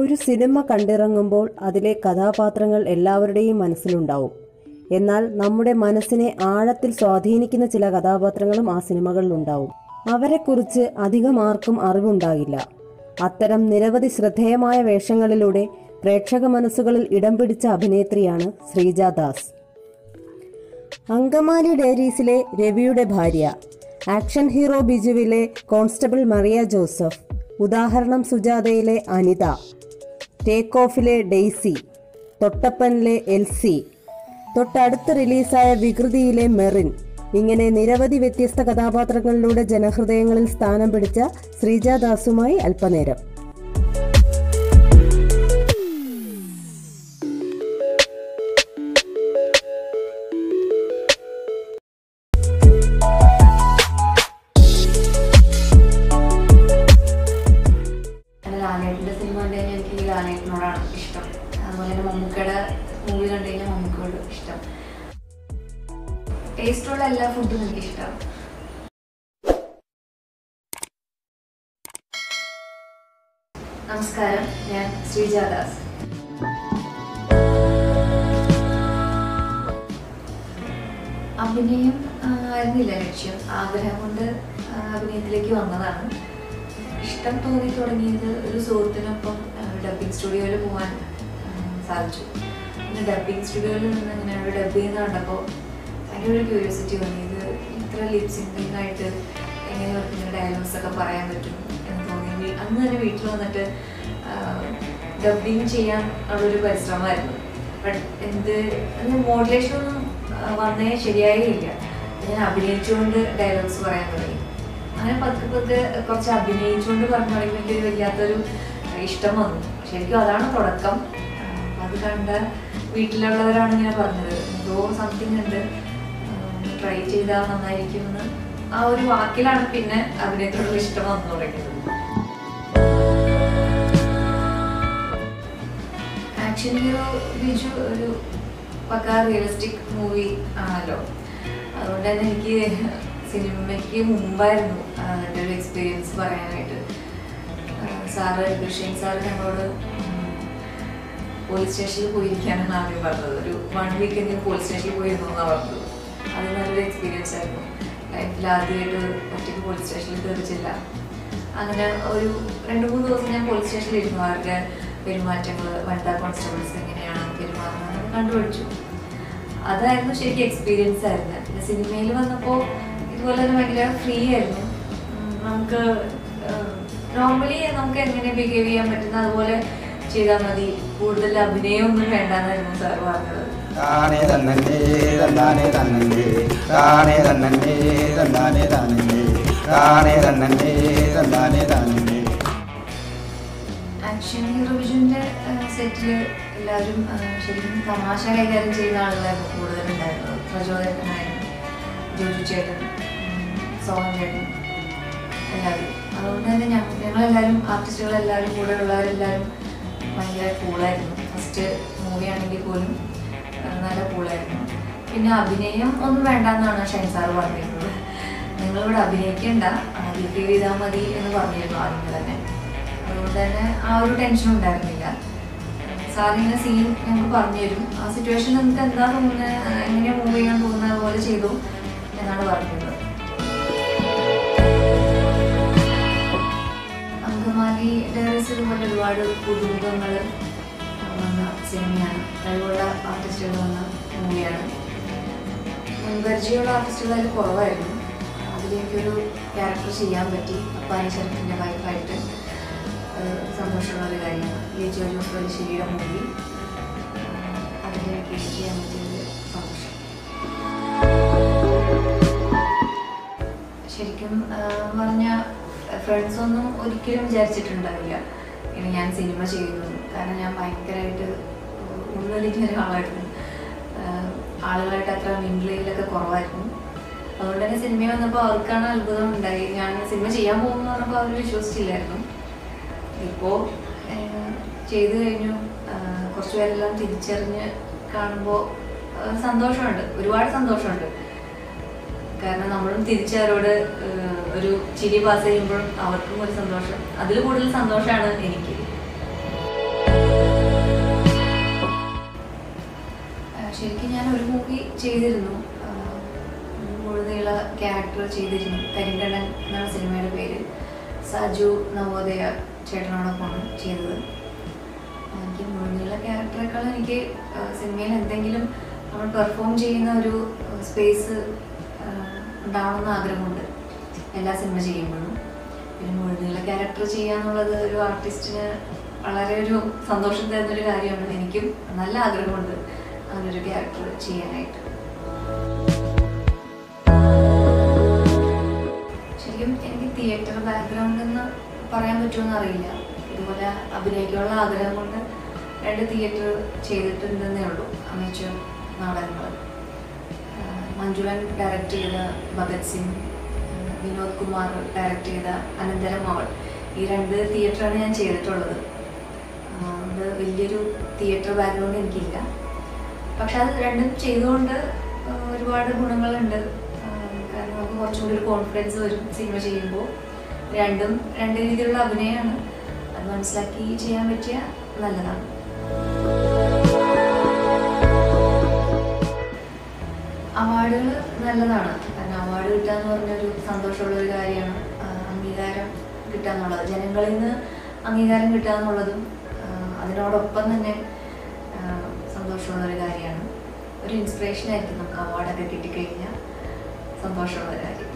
ഒരു സിനിമ കണ്ടിറങ്ങുമ്പോൾ അതിലെ കഥാപാത്രങ്ങൾ എല്ലാവരുടെയും മനസ്സിലുണ്ടാവും എന്നാൽ നമ്മുടെ മനസ്സിനെ ആഴത്തിൽ സ്വാധീനിക്കുന്ന ചില കഥാപാത്രങ്ങളും ആ സിനിമകളിലുണ്ടാവും അവരെക്കുറിച്ച് അധികം ആർക്കും അറിവുണ്ടാകില്ല അത്തരം നിരവധി ശ്രദ്ധേയമായ വേഷങ്ങളിലൂടെ പ്രേക്ഷക മനസ്സുകളിൽ ഇടം പിടിച്ച അഭിനേത്രിയാണ് ശ്രീജ ദാസ് അങ്കമാലി ഡയറീസിലെ രവിയുടെ ഭാര്യ ആക്ഷൻ ഹീറോ ബിജുവിലെ കോൺസ്റ്റബിൾ മറിയ ജോസഫ് ഉദാഹരണം സുജാതയിലെ അനിത ടേക്ക് ഓഫിലെ ഡെയ്സി തൊട്ടപ്പനിലെ എൽസി തൊട്ടടുത്ത് റിലീസായ വികൃതിയിലെ മെറിൻ ഇങ്ങനെ നിരവധി വ്യത്യസ്ത കഥാപാത്രങ്ങളിലൂടെ ജനഹൃദയങ്ങളിൽ സ്ഥാനം പിടിച്ച ശ്രീജാദാസുമായി അല്പനേരം അല്ല ലാലേട്ടൻ്റെ സിനിമ കണ്ടു കഴിഞ്ഞാൽ എനിക്ക് ലാലേട്ടനോടാണ് ഇഷ്ടം അതുപോലെ തന്നെ മമ്മൂക്കയുടെ മൂവി കണ്ടു കഴിഞ്ഞാൽ മമ്മൂക്കയോട് ഇഷ്ടം ടേസ്റ്റുള്ള എല്ലാ ഫുഡും എനിക്ക് ഇഷ്ടമാണ് നമസ്കാരം ഞാൻ ശ്രീജാദാസ് അഭിനയം ആ, ആയിരുന്നില്ല ലക്ഷ്യം ആഗ്രഹം കൊണ്ട് ആ, അഭിനയത്തിലേക്ക് വന്നതാണ് ഇഷ്ടം തോന്നി തുടങ്ങിയത് ഒരു സുഹൃത്തിനൊപ്പം ഡബിങ് സ്റ്റുഡിയോയിൽ പോകാൻ ആ, സാധിച്ചു പിന്നെ ഡബിങ് സ്റ്റുഡിയോയിൽ നിന്ന് ഇങ്ങനെ ഒരു ഡബ് ചെയ്യുന്ന കണ്ടപ്പോൾ ഭയങ്കര ഒരു ക്യൂരിയോസിറ്റി തോന്നി ഇത് ഇത്ര ലിപ് സിങ്കിങ് ആയിട്ട് എങ്ങനെ അവർക്ക് ഇങ്ങനെ ഡയലോഗ്സ് ഒക്കെ പറയാൻ പറ്റും എന്ന് തോന്നി വീ- അന്ന് തന്നെ വീട്ടിൽ വന്നിട്ട് ഡബിങ് ചെയ്യാൻ ഉള്ളൊരു പരിശ്രമമായിരുന്നു ബട്ട് എന്ത് മോഡുലേഷൻ ഒന്നും ആ, വന്നേ ശരിയായില്ല ഞാൻ അഭിനയിച്ചുകൊണ്ട് ഡയലോഗ്സ് പറയാൻ തുടങ്ങി അങ്ങനെ പതുക്കെ പതുക്കെ കുറച്ച് അഭിനയിച്ചുകൊണ്ട് പറഞ്ഞു തുടങ്ങി എനിക്കൊരു വല്ലാത്തൊരു ഇഷ്ടം വന്നു ശരിക്കും അതാണ് തുടക്കം ആ, അത് കണ്ട വീട്ടിലുള്ളവരാണ് ഇങ്ങനെ പറഞ്ഞത് എന്തോ സംതിങ് ഉണ്ട് ട്രൈ ചെയ്താൽ നന്നായിരിക്കുമെന്ന് ആ ഒരു വാക്കിലാണ് പിന്നെ അഭിനയത്തിനുള്ള ഇഷ്ടം വന്നു തുടങ്ങിയത് ആക്ഷൻ ഹീറോ ബിജു ഒരു പക്ക റിയലിസ്റ്റിക് മൂവി ആണല്ലോ അതുകൊണ്ട് തന്നെ എനിക്ക് സിനിമയ്ക്ക് മുമ്പായിരുന്നു ആ, എൻ്റെ ഒരു എക്സ്പീരിയൻസ് പറയാനായിട്ട് ആ, സാറ് ദുഷ്യൻ സാറ് ഞങ്ങളോട് ഉം, പോലീസ് സ്റ്റേഷനിൽ പോയിരിക്കാനാണ് ആദ്യം പറഞ്ഞത് ഒരു വൺ വീക്ക് എങ്കിലും പോലീസ് സ്റ്റേഷനിൽ പോയിരുന്നു എന്നാണ് പറഞ്ഞത് അത് നല്ലൊരു എക്സ്പീരിയൻസ് ആയിരുന്നു ലൈഫിൽ ആദ്യമായിട്ട് ഒറ്റയ്ക്ക് പോലീസ് സ്റ്റേഷനിൽ കയറിച്ചില്ല അങ്ങനെ ഒരു രണ്ട് മൂന്ന് ദിവസം ഞാൻ പോലീസ് സ്റ്റേഷനിൽ ഇരുന്നു അവരുടെ പെരുമാറ്റങ്ങൾ വനിതാ കോൺസ്റ്റബിൾസ് എങ്ങനെയാണ് പെരുമാറുന്നത് എന്ന് കണ്ടുപിടിച്ചു അതായിരുന്നു ശരിക്കും എക്സ്പീരിയൻസ് ആയിരുന്നു പിന്നെ സിനിമയിൽ വന്നപ്പോൾ ഇതുപോലെ തന്നെ ഭയങ്കര ഫ്രീ ആയിരുന്നു ഉം, നമുക്ക് നോർമലി നമുക്ക് എങ്ങനെ ബിഹേവ് ചെയ്യാൻ പറ്റുന്ന അതുപോലെ ചെയ്താൽ മതി കൂടുതൽ അഭിനയമൊന്നും വേണ്ടെന്നായിരുന്നു സാർ പറഞ്ഞത് താനേ തന്നെ തന്നാനേ തന്നെ താനേ തന്നെ തന്നാനേ തന്നെ താനേ തന്നെ തന്നാനേ തന്നെ ആക്ഷൻ ഹീറോ വിജുവിൻ്റെ സെറ്റിൽ എല്ലാവരും ആ, ശരിക്കും തമാശ കൈകാര്യം ചെയ്യുന്ന ആളുകളായിരുന്നു കൂടുതലുണ്ടായിരുന്നത് പ്രചോദനമായിരുന്നു ജോജു ചേട്ടൻ ഉം, സോഹൻ ചേട്ടൻ എല്ലാവരും അതുകൊണ്ട് തന്നെ ഞങ്ങൾ ഞങ്ങളെല്ലാവരും ആർട്ടിസ്റ്റുകളെല്ലാവരും കൂടെ ഉള്ളവരെല്ലാവരും ഭയങ്കര കൂളായിരുന്നു ഫസ്റ്റ് മൂവി ആണെങ്കിൽ പോലും ആ, നല്ല കൂളായിരുന്നു പിന്നെ അഭിനയം ഒന്നും വേണ്ടെന്നാണ് ഷൈൻ സാറ് പറഞ്ഞിരുന്നത് നിങ്ങളിവിടെ അഭിനയിക്കണ്ട ബിഹേവ് ചെയ്താൽ മതി എന്ന് പറഞ്ഞിരുന്നു ആദ്യം തന്നെ അതുകൊണ്ട് തന്നെ ആ ഒരു ടെൻഷൻ ഉണ്ടായിരുന്നില്ല സാറിങ്ങനെ സീൻ ഞങ്ങൾക്ക് പറഞ്ഞു തരും ആ സിറ്റുവേഷൻ നിങ്ങൾക്ക് എന്താ തോന്നുന്നത് എങ്ങനെയാ മൂവ് ചെയ്യാൻ തോന്നുന്നത് പോലെ ചെയ്തു എന്നാണ് പറഞ്ഞത് അങ്കമാലി ഡയറീസ് ഇതുപോലെ ഒരുപാട് പുതുമുഖങ്ങൾ വന്ന സിനിമയാണ് കഴിവുള്ള ആർട്ടിസ്റ്റുകൾ വന്ന മൂവിയാണ് മുൻപരിചയമുള്ള ആർട്ടിസ്റ്റുകൾ അതിൽ കുറവായിരുന്നു അതിലേക്കൊരു ക്യാരക്ടർ ചെയ്യാൻ പറ്റി അപ്പാനി ശരത്തിൻ്റെ വൈഫായിട്ട് സന്തോഷമുള്ള ഒരു കാര്യമാണ് ലിജോ ജോസ് വലിശ്ശേരിയുടെ മൂവി അതിലേക്ക് ചെയ്യാൻ പറ്റിയത് സന്തോഷം ശരിക്കും ആ, പറഞ്ഞ ഫ്രണ്ട്സ് ഒന്നും ഒരിക്കലും വിചാരിച്ചിട്ടുണ്ടാവില്ല ഇനി ഞാൻ സിനിമ ചെയ്യുന്നു കാരണം ഞാൻ ഭയങ്കരമായിട്ട് ഉള്ളിലിരിക്കുന്ന ഒരാളായിരുന്നു ആ, ആളുകളായിട്ട് അത്ര മിങ്കിളിലൊക്കെ കുറവായിരുന്നു അതുകൊണ്ട് തന്നെ സിനിമ വന്നപ്പോൾ അവർക്കാണ് അത്ഭുതം ഉണ്ടായി ഞാൻ സിനിമ ചെയ്യാൻ പോകുന്നു പറഞ്ഞപ്പോൾ അവർ വിശ്വസിച്ചില്ലായിരുന്നു ഇപ്പോൾ ചെയ്തു കഴിഞ്ഞു ആ, കുറച്ച് പേരെല്ലാം തിരിച്ചറിഞ്ഞ് കാണുമ്പോൾ സന്തോഷമുണ്ട് ഒരുപാട് സന്തോഷമുണ്ട് കാരണം നമ്മളും തിരിച്ചവരോട് ഏഹ്, ഒരു ചിരി പാസ് ചെയ്യുമ്പോഴും അവർക്കും ഒരു സന്തോഷം അതിൽ കൂടുതൽ സന്തോഷമാണ് എനിക്ക് ശരിക്കും ഞാൻ ഒരു മൂവി ചെയ്തിരുന്നു ആഹ് മുഴുനീള ക്യാരക്ടർ ചെയ്തിരുന്നു കരിങ്കണ്ണൻ എന്നാണ് സിനിമയുടെ പേര് സജു നവോദയ ചേട്ടനോടൊപ്പമാണ് ചെയ്തത് എനിക്ക് മുഴുനീള ക്യാരക്ടറേക്കാൾ എനിക്ക് ആഹ് സിനിമയിൽ എന്തെങ്കിലും നമ്മൾ പെർഫോം ചെയ്യുന്ന ഒരു സ്പേസ് ഉണ്ടാവണമെന്ന് ആഗ്രഹമുണ്ട് എല്ലാ സിനിമ ചെയ്യുമ്പോഴും പിന്നെ മുഴുനീള ക്യാരക്ടർ ചെയ്യാന്നുള്ളത് ഒരു ആർട്ടിസ്റ്റിന് വളരെ ഒരു സന്തോഷം തരുന്നൊരു കാര്യമാണ് എനിക്കും നല്ല ആഗ്രഹമുണ്ട് അങ്ങനൊരു ക്യാരക്ടർ ചെയ്യാനായിട്ട് ശരിക്കും എനിക്ക് തിയേറ്റർ ബാക്ക്ഗ്രൗണ്ട് എന്ന് പറയാൻ പറ്റുമെന്ന് അറിയില്ല ഇതുപോലെ അഭിനയിക്കാനുള്ള ആഗ്രഹം കൊണ്ട് രണ്ട് തിയേറ്റർ ചെയ്തിട്ടുണ്ടെന്നേ ഉള്ളൂ അമേച്ചർ നാടകങ്ങൾ ആഹ് മഞ്ജുളൻ ഡയറക്റ്റ് ചെയ്ത ഭഗത് സിംഗ് ആഹ് വിനോദ് കുമാർ ഡയറക്റ്റ് ചെയ്ത അനന്തരം അവൾ ഈ രണ്ട് തിയേറ്ററാണ് ഞാൻ ചെയ്തിട്ടുള്ളത് ആഹ് അതുകൊണ്ട് വലിയൊരു തിയേറ്റർ ബാക്ക്ഗ്രൗണ്ട് എനിക്കില്ല പക്ഷെ അത് രണ്ടും ചെയ്തുകൊണ്ട് ആഹ് ഒരുപാട് ഗുണങ്ങളുണ്ട് ആഹ് കാരണം നമുക്ക് കുറച്ചും കൂടി ഒരു കോൺഫിഡൻസ് വരും സിനിമ ചെയ്യുമ്പോൾ രണ്ടും രണ്ട് രീതിയിലുള്ള അഭിനയമാണ് അത് മനസ്സിലാക്കി ചെയ്യാൻ പറ്റിയ നല്ലതാണ് അവാർഡുകൾ നല്ലതാണ് കാരണം അവാർഡ് കിട്ടുക എന്ന് പറഞ്ഞൊരു സന്തോഷമുള്ള ഒരു കാര്യമാണ് ആഹ് അംഗീകാരം കിട്ടുക എന്നുള്ളത് ജനങ്ങളിൽ നിന്ന് അംഗീകാരം കിട്ടുക എന്നുള്ളതും ആഹ് അതിനോടൊപ്പം തന്നെ ആഹ് സന്തോഷമുള്ള ഒരു കാര്യമാണ് ഒരു ഇൻസ്പിറേഷൻ ആയിരിക്കും നമുക്ക് അവാർഡൊക്കെ കിട്ടിക്കഴിഞ്ഞാൽ സന്തോഷമുള്ള ഒരു കാര്യം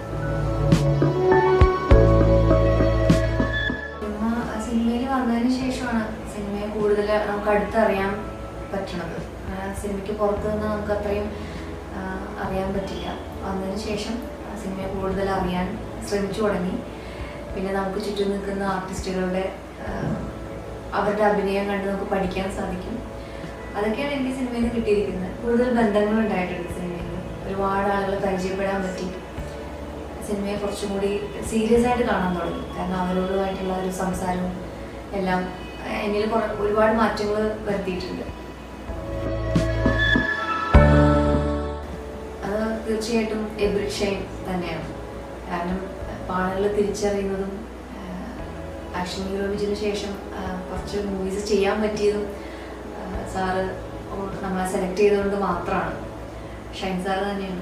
സിനിമ സിനിമയിൽ വന്നതിന് ശേഷമാണ് സിനിമയെ കൂടുതൽ നമുക്ക് അടുത്തറിയാൻ പറ്റണത് ആ, സിനിമയ്ക്ക് പുറത്ത് നിന്ന് നമുക്ക് അത്രയും ആ, അറിയാൻ പറ്റില്ല വന്നതിന് ശേഷം ആ സിനിമയെ കൂടുതൽ അറിയാൻ ശ്രമിച്ചു തുടങ്ങി പിന്നെ നമുക്ക് ചുറ്റും നിൽക്കുന്ന ആർട്ടിസ്റ്റുകളുടെ ആ, അവരുടെ അഭിനയം കണ്ട് നമുക്ക് പഠിക്കാൻ സാധിക്കും അതൊക്കെയാണ് എനിക്ക് സിനിമയിൽ നിന്ന് കിട്ടിയിരിക്കുന്നത് കൂടുതൽ ബന്ധങ്ങൾ ഉണ്ടായിട്ടുണ്ട് സിനിമയിൽ നിന്ന് ഒരുപാട് ആളുകളെ പരിചയപ്പെടാൻ പറ്റി സിനിമയെ കുറച്ചും കൂടി സീരിയസ് ആയിട്ട് കാണാൻ തുടങ്ങി കാരണം അവരോടുമായിട്ടുള്ള ഒരു സംസാരവും എല്ലാം ഏഹ് എന്നിൽ കുറെ- ഒരുപാട് മാറ്റങ്ങൾ വരുത്തിയിട്ടുണ്ട് അത് തീർച്ചയായിട്ടും എബ്രി ഷൈൻ തന്നെയാണ് കാരണം ആളുകൾ തിരിച്ചറിയുന്നതും ആക്ഷൻ ഹീറോ വിജിന് ശേഷം ആ, കുറച്ച് മൂവീസ് ചെയ്യാൻ പറ്റിയതും ആ, സാറ് ഓ- നമ്മളെ സെലക്ട് ചെയ്തുകൊണ്ട് മാത്രമാണ് ഷൈൻ സാറ് തന്നെയാണ്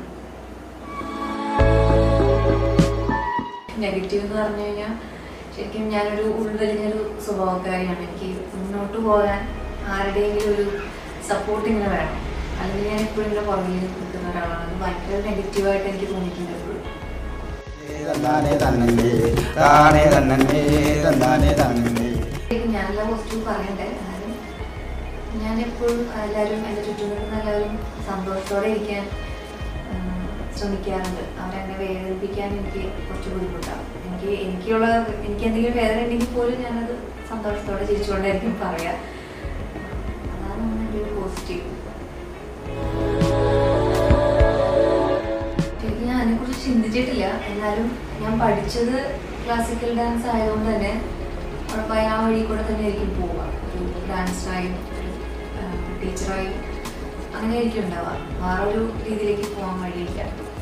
നെഗറ്റീവ് എന്ന് പറഞ്ഞു കഴിഞ്ഞാൽ ശരിക്കും ഞാനൊരു ഉൾവലിഞ്ഞൊരു സ്വഭാവക്കാരിയാണ് എനിക്ക് മുന്നോട്ട് പോകാൻ ആരുടെയെങ്കിലും ഒരു സപ്പോർട്ട് ഇങ്ങനെ വേണം അല്ലെങ്കിൽ ഞാൻ എപ്പോഴും ഇങ്ങനെ പുറകിൽ നിൽക്കുന്ന ഒരാളാണ് അത് ഭയങ്കര നെഗറ്റീവായിട്ട് എനിക്ക് തോന്നിയിട്ടുണ്ട് എപ്പോഴും തന്നാനേ തന്നേ താനേ തന്നേ തന്നാനേ തന്നേ ശരിക്കും ഞാനല്ല പോസിറ്റീവ് പറയണ്ടേ എന്നാലും ഞാൻ എപ്പോഴും എല്ലാവരും എൻ്റെ ചുറ്റും നിൽക്കുന്ന എല്ലാവരും സന്തോഷത്തോടെ ഇരിക്കാൻ ഉം, ശ്രമിക്കാറുണ്ട് അവരെന്നെ വേദനിപ്പിക്കാൻ എനിക്ക് കുറച്ച് ബുദ്ധിമുട്ടാണ് എനിക്ക് എനിക്കുള്ള എനിക്ക് എന്തെങ്കിലും വേദന ഉണ്ടെങ്കിൽ പോലും ഞാനത് സന്തോഷത്തോടെ ചിരിച്ചുകൊണ്ടായിരിക്കും പറയാ അതാണ് എൻ്റെ ഒരു പോസിറ്റീവ് ശരിക്കും ഞാൻ അതിനെക്കുറിച്ച് ചിന്തിച്ചിട്ടില്ല എന്നാലും ഞാൻ പഠിച്ചത് ക്ലാസിക്കൽ ഡാൻസ് ആയതുകൊണ്ട് തന്നെ ഉറപ്പായി ആ വഴി കൂടെ തന്നെ ആയിരിക്കും പോവുക ഒരു ഡാൻസറായും ഒരു ടീച്ചറായും അങ്ങനെ ആയിരിക്കും ഉണ്ടാവുക വേറൊരു രീതിയിലേക്ക് പോകാൻ വഴിയില്ല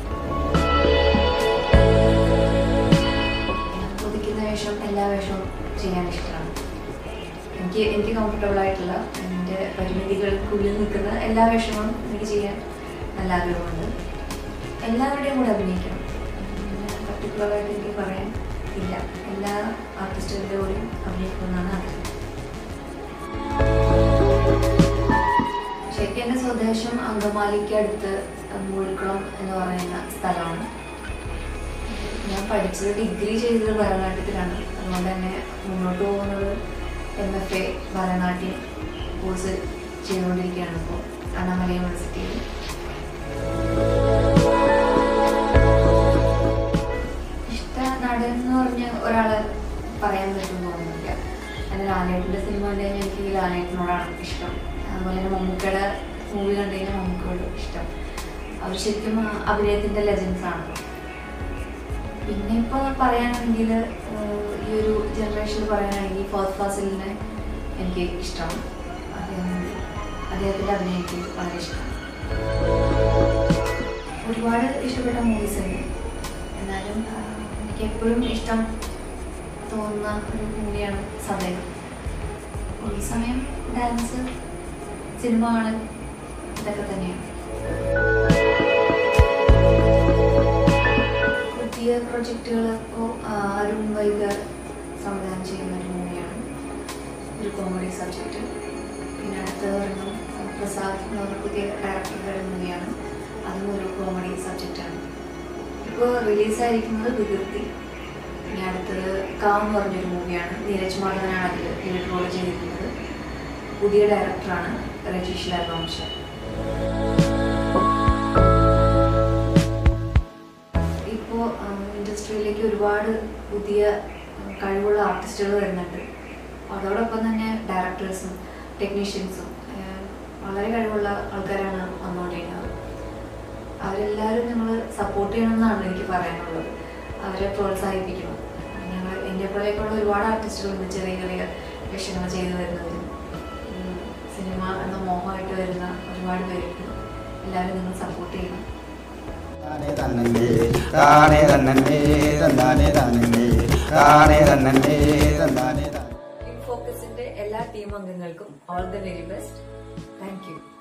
ഞാൻ കൊതിക്കുന്ന വേഷം എല്ലാ വേഷവും ചെയ്യാൻ ഇഷ്ടമാണ് എനിക്ക് എനിക്ക് കംഫർട്ടബിൾ ആയിട്ടുള്ള എൻ്റെ പരിമിതികൾക്കുള്ളിൽ നിൽക്കുന്ന എല്ലാ വേഷങ്ങളും എനിക്ക് ചെയ്യാൻ നല്ല ആഗ്രഹമുണ്ട് എല്ലാവരുടെയും കൂടെ അഭിനയിക്കണം പർട്ടിക്കുലറായിട്ട് എനിക്ക് പറയാൻ ഇല്ല എല്ലാ ആർട്ടിസ്റ്റുകളുടെ കൂടെയും അഭിനയിക്കണമെന്നാണ് ആഗ്രഹം ശരിക്കും എൻ്റെ സ്വദേശം അങ്കമാലിക്ക് അടുത്ത് മൂഴിക്കുളം എന്ന് പറയുന്ന സ്ഥലമാണ് ഞാൻ പഠിച്ചത് ഡിഗ്രി ചെയ്തത് ഭരതനാട്യത്തിലാണ് അതുകൊണ്ട് തന്നെ മുന്നോട്ട് പോകുന്നത് M F A Bharatanatyam course ചെയ്തുകൊണ്ടിരിക്കുകയാണ് ഇപ്പോൾ അണ്ണാമല യൂണിവേഴ്സിറ്റിയിൽ ഇഷ്ട നടൻ എന്ന് പറഞ്ഞ് ഒരാളെ പറയാൻ പറ്റുമെന്ന് തോന്നുന്നില്ല എൻ്റെ ലാലേട്ടൻ്റെ സിനിമ കണ്ടു കഴിഞ്ഞാൽ എനിക്ക് ലാലേട്ടനോടാണ് ഇഷ്ടം അതുപോലെ തന്നെ മമ്മൂക്കയുടെ മൂവി കണ്ടു കഴിഞ്ഞാൽ മമ്മൂക്കയോട് ഇഷ്ടം അവർ ശരിക്കും ആ അഭിനയത്തിൻ്റെ ലെജൻസ് ആണ് പിന്നെ ഇപ്പോൾ പറയുകയാണെങ്കിൽ ഈ ഒരു ജനറേഷനിൽ പറയുകയാണെങ്കിൽ ഫഹദ് ഫാസിലിനെ എനിക്ക് ഇഷ്ടമാണ് അദ്ദേഹം അദ്ദേഹത്തിൻ്റെ അഭിനയം എനിക്ക് വളരെ ഇഷ്ടമാണ് ഒരുപാട് ഇഷ്ടപ്പെട്ട മൂവീസ് ഉണ്ട് എന്നാലും ആ, എനിക്ക് എപ്പോഴും ഇഷ്ടം തോന്നുന്ന ഒരു മൂവിയാണ് സദയം ഈ സമയം ഡാൻസ് സിനിമ കാണൽ ഇതൊക്കെ തന്നെയാണ് പുതിയ പ്രൊജക്റ്റുകൾ ഇപ്പോൾ അരുൺ വൈഗർ സംവിധാനം ചെയ്യുന്ന ഒരു മൂവിയാണ് ഒരു കോമഡി സബ്ജക്റ്റ് പിന്നെ അടുത്ത ഒരെണ്ണം പ്രസാദ് എന്ന് പറഞ്ഞ പുതിയ ഡയറക്ടറുടെ മൂവിയാണ് അതും ഒരു കോമഡി സബ്ജക്റ്റാണ് ഇപ്പോൾ റിലീസായിരിക്കുന്നത് വികൃതി പിന്നെ അടുത്തത് കാവ് എന്ന് പറഞ്ഞൊരു മൂവിയാണ് നീരജ് മാധവനാണ് അതിൽ ലീഡ് റോൾ ചെയ്തിരിക്കുന്നത് പുതിയ ഡയറക്ടറാണ് രജീഷ് ലാൽ വംശ ഇപ്പോൾ ഇൻഡസ്ട്രിയിലേക്ക് ഒരുപാട് പുതിയ ഉം, കഴിവുള്ള ആർട്ടിസ്റ്റുകൾ വരുന്നുണ്ട് അതോടൊപ്പം തന്നെ ഡയറക്ടേഴ്സും ടെക്നീഷ്യൻസും വളരെ കഴിവുള്ള ആൾക്കാരാണ് വന്നുകൊണ്ടിരിക്കുന്നത് അവരെല്ലാവരും ഞങ്ങൾ സപ്പോർട്ട് ചെയ്യണമെന്നാണ് എനിക്ക് പറയാനുള്ളത് അവരെ പ്രോത്സാഹിപ്പിക്കണം ഞങ്ങൾ എന്നെ പോലെയൊക്കെയുള്ള ഒരുപാട് ആർട്ടിസ്റ്റുകളുണ്ട് ചെറിയ ചെറിയ വേഷങ്ങൾ ചെയ്തു വരുന്നവരും ഉം, സിനിമ എന്ന മോഹമായിട്ട് വരുന്ന ഒരുപാട് പേരുണ്ട് എല്ലാവരും നിങ്ങൾ സപ്പോർട്ട് ചെയ്യണം താനേ തന്നേ താനേ തന്നേ തന്നാനേ താനേ താനേ തന്നേ തന്നാനേ താനേ ഫോക്കസിന്റെ എല്ലാ ടീം അംഗങ്ങൾക്കും all the very best thank U